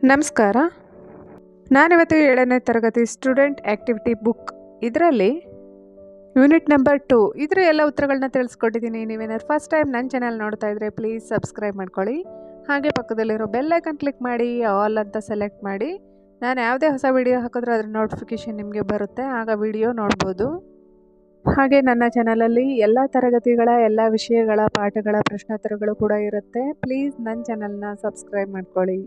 ನಮಸ್ಕಾರ ನಾನಿವತ್ತು ಏಳನೇ ತರಗತಿ ಸ್ಟೂಡೆಂಟ್ ಆ್ಯಕ್ಟಿವಿಟಿ ಬುಕ್ ಇದರಲ್ಲಿ ಯೂನಿಟ್ ನಂಬರ್ ಟು ಇದರ ಎಲ್ಲ ಉತ್ತರಗಳನ್ನ ತಿಳಿಸ್ಕೊಟ್ಟಿದ್ದೀನಿ ನೀವೇನಾದ್ರು ಫಸ್ಟ್ ಟೈಮ್ ನನ್ನ ಚಾನಲ್ ನೋಡ್ತಾ ಇದ್ದರೆ ಪ್ಲೀಸ್ ಸಬ್ಸ್ಕ್ರೈಬ್ ಮಾಡ್ಕೊಳ್ಳಿ ಹಾಗೆ ಪಕ್ಕದಲ್ಲಿರೋ ಬೆಲ್ ಐಕನ್ ಕ್ಲಿಕ್ ಮಾಡಿ ಆಲ್ ಅಂತ ಸೆಲೆಕ್ಟ್ ಮಾಡಿ ನಾನು ಯಾವುದೇ ಹೊಸ ವಿಡಿಯೋ ಹಾಕಿದ್ರೆ ಅದ್ರ ನೋಟಿಫಿಕೇಷನ್ ನಿಮಗೆ ಬರುತ್ತೆ ಆಗ ವಿಡಿಯೋ ನೋಡ್ಬೋದು ಹಾಗೆ ನನ್ನ ಚಾನಲಲ್ಲಿ ಎಲ್ಲ ತರಗತಿಗಳ ಎಲ್ಲ ವಿಷಯಗಳ ಪಾಠಗಳ ಪ್ರಶ್ನೋತ್ತರಗಳು ಕೂಡ ಇರುತ್ತೆ ಪ್ಲೀಸ್ ನನ್ನ ಚಾನಲ್ನ ಸಬ್ಸ್ಕ್ರೈಬ್ ಮಾಡ್ಕೊಳ್ಳಿ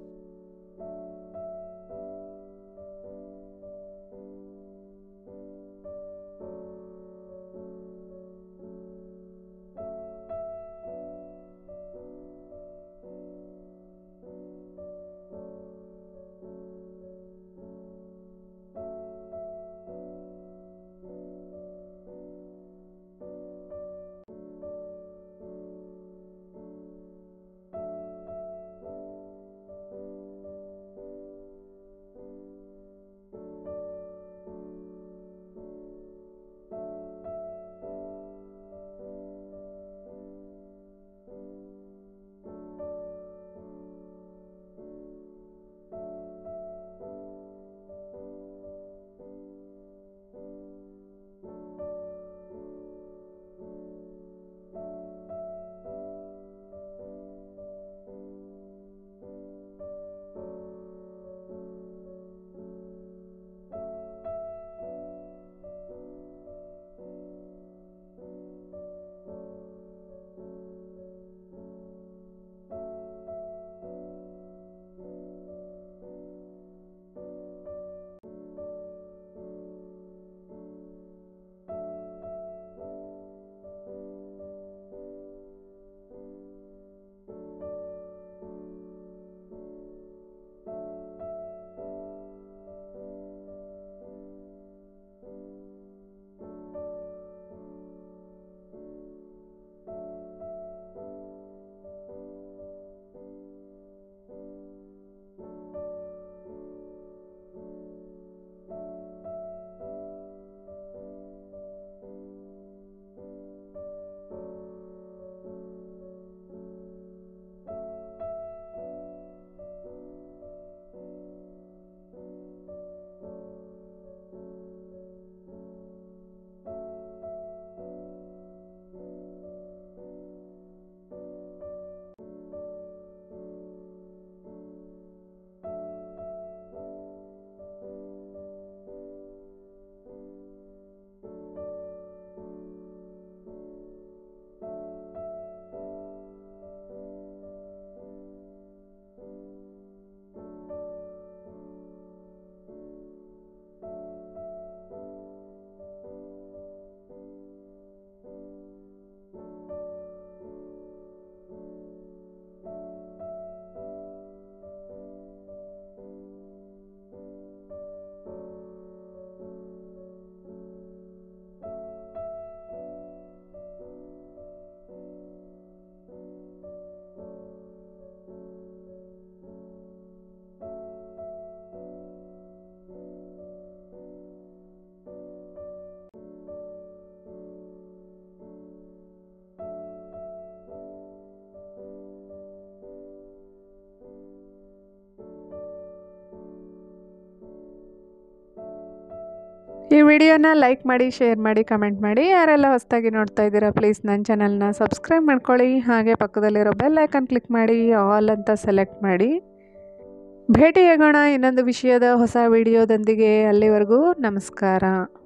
ಈ ವಿಡಿಯೋನ ಲೈಕ್ ಮಾಡಿ ಶೇರ್ ಮಾಡಿ ಕಮೆಂಟ್ ಮಾಡಿ ಯಾರೆಲ್ಲ ಹೊಸದಾಗಿ ನೋಡ್ತಾ ಇದ್ದೀರಾ ಪ್ಲೀಸ್ ನನ್ನ ಚಾನಲ್ನ ಸಬ್ಸ್ಕ್ರೈಬ್ ಮಾಡ್ಕೊಳ್ಳಿ ಹಾಗೆ ಪಕ್ಕದಲ್ಲಿರೋ ಬೆಲ್ ಐಕನ್ ಕ್ಲಿಕ್ ಮಾಡಿ ಆಲ್ ಅಂತ ಸೆಲೆಕ್ಟ್ ಮಾಡಿ ಭೇಟಿಯಾಗೋಣ ಇನ್ನೊಂದು ವಿಷಯದ ಹೊಸ ವಿಡಿಯೋದೊಂದಿಗೆ ಅಲ್ಲಿವರೆಗೂ ನಮಸ್ಕಾರ